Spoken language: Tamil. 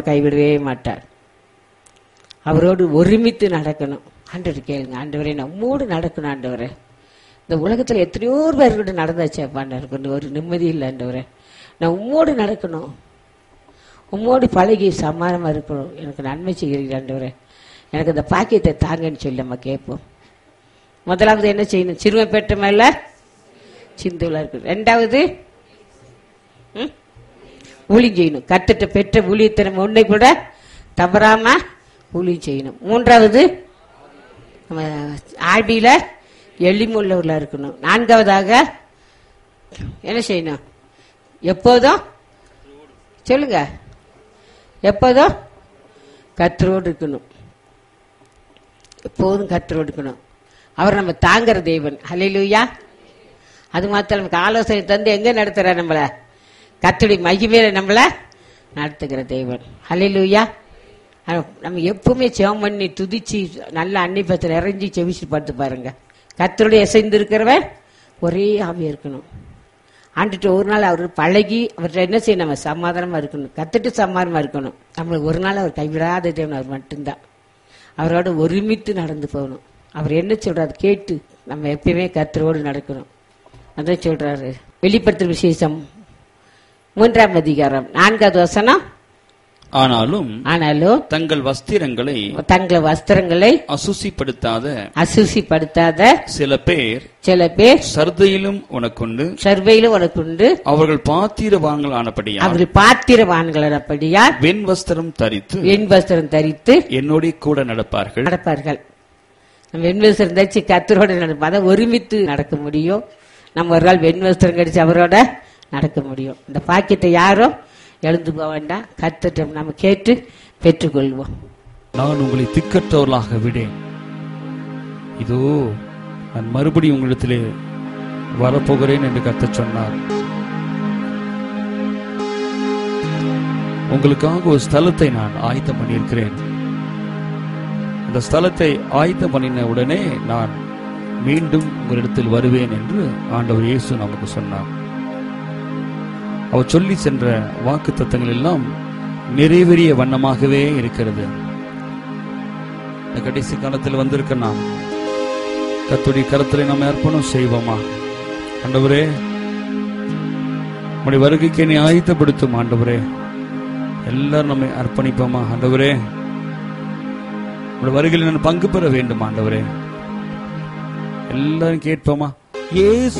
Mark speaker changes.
Speaker 1: கைவிடவே மாட்டார் அவரோடு ஒருமித்து நடக்கணும் ஆண்டவர் கேளுங்க ஆண்டவரே நம்மோடு நடக்கணும் ஆண்டவரே இந்த உலகத்துல எத்தனையோ பேர் கூட நடந்தாச்சேப்பா எனக்கு ஒரு நிம்மதி இல்லை ஆண்டவரே நான் உம்மோடு நடக்கணும் உம்மோடு பழகி சமாதானமா இருக்கணும் எனக்கு நன்மை செய்கிறீங்க ஆண்டவரே எனக்கு இந்த பாக்கியத்தை தாங்கன்னு சொல்லி நம்ம கேட்போம் முதலாவது என்ன செய்யணும் சிறுமை பெற்ற மேல சிந்துல இருக்கு ரெண்டாவது ம்? ஊழியம் செய்யணும் கத்துட்ட பெற்ற ஊழியத்தினம் ஒன்றை கூட தவறாம ஊழியம் செய்யணும் மூன்றாவது நம்ம ஆடியில எளிமுள்ளவர்களா இருக்கணும் நான்காவதாக என்ன செய்யணும் எப்போதும் சொல்லுங்க எப்போதும் கத்தரோடு இருக்கணும் எப்போதும் கத்தரோடு இருக்கணும் அவர் நம்ம தாங்குற தேவன் ஹalleluya அது மாத்திரம் நமக்கு ஆலோசனை தந்து எங்க நடத்துறார் நம்மள கத்தருடைய மகிமையில நம்மள நடத்துகிற தேவன் ஹalleluya நம்ம எப்பவுமே ஜெபம் பண்ணி துதிச்சு நல்ல அன்னிப்பத்தில் இறங்கி செவிச்சு பார்த்து பாருங்க கத்தருடைய இசைந்து இருக்கிறவன் ஒரே ஆவியா இருக்கணும் ஆண்டுட்டு ஒரு நாள் அவர் பழகி அவர்கிட்ட என்ன செய்யணும் நம்ம சமாதானமா இருக்கணும் கத்துட்டு சமாதானமா இருக்கணும் நம்மளுக்கு ஒரு நாள் அவர் கைவிடாத தேவன் அவர் மட்டும்தான் அவரோட ஒருமித்து நடந்து போகணும் அவர் என்ன சொல்றாரு கேட்டு நம்ம எப்பயுமே கத்தரோடு நடக்கணும் அதான் சொல்றாரு வெளிப்படுத்தும் விசேஷம் மூன்றாம் அதிகாரம் நான்காவது வசனம்
Speaker 2: ஆனாலும்
Speaker 1: ஆனாலும்
Speaker 2: தங்கள் வஸ்திரங்களை
Speaker 1: தங்கள் வஸ்திரங்களை
Speaker 2: அசுசிப்படுத்தாத
Speaker 1: அசுசிப்படுத்தாத
Speaker 2: சில பேர்
Speaker 1: சில பேர்
Speaker 2: சர்தையிலும் உனக்குண்டு
Speaker 1: சர்வையிலும் உனக்கு உண்டு
Speaker 2: அவர்கள் பாத்திரவான்கள் ஆனபடியா
Speaker 1: அவர்கள் பாத்திரவான்களபடியா
Speaker 2: வெண் வஸ்திரம் தரித்து
Speaker 1: வெண் வஸ்திரம் தரித்து
Speaker 2: என்னோட கூட நடப்பார்கள்
Speaker 1: நடப்பார்கள் நம்ம வெண் வஸ்திரம் தரிச்சு கத்தரோட நடப்போம் அதான் ஒருமித்து நடக்க முடியும் நம்ம ஒரு நாள் வெண் வஸ்திரம் கடிச்சு அவரோட நடக்க முடியும் இந்த பாக்கியத்தை யாரும் எழுந்து போக வேண்டாம் கத்துட்டோம் நம்ம கேட்டு பெற்றுக்கொள்வோம்
Speaker 2: நான் உங்களை திக்கற்றவர்களாக விடேன் இதோ நான் மறுபடியும் உங்களிடத்திலே வரப்போகிறேன் என்று கர்த்தர் சொன்னார் உங்களுக்காக ஒரு ஸ்தலத்தை நான் ஆயத்தம் பண்ணியிருக்கிறேன் அந்த ஸ்தலத்தை ஆயத்தம் பண்ணின உடனே நான் மீண்டும் உங்களிடத்தில் வருவேன் என்று ஆண்டவர் இயேசு நமக்கு சொன்னார் அவர் சொல்லி சென்ற வாக்கு தத்தங்கள் எல்லாம் நிறைவேறிய வண்ணமாகவே இருக்கிறது இந்த கடைசி காலத்தில் வந்திருக்க நாம் கத்துடைய கரத்திலே நாம் அர்ப்பணம் செய்வோமா ஆண்டவரே உடைய வருகைக்கு என்னை ஆயத்தப்படுத்தும் ஆண்டவரே எல்லாரும் நம்மை அர்ப்பணிப்போமா ஆண்டவரே உடைய வருகையில் நான் பங்கு பெற வேண்டும் ஆண்டவரே எல்லாரும் கேட்போமா ஏசு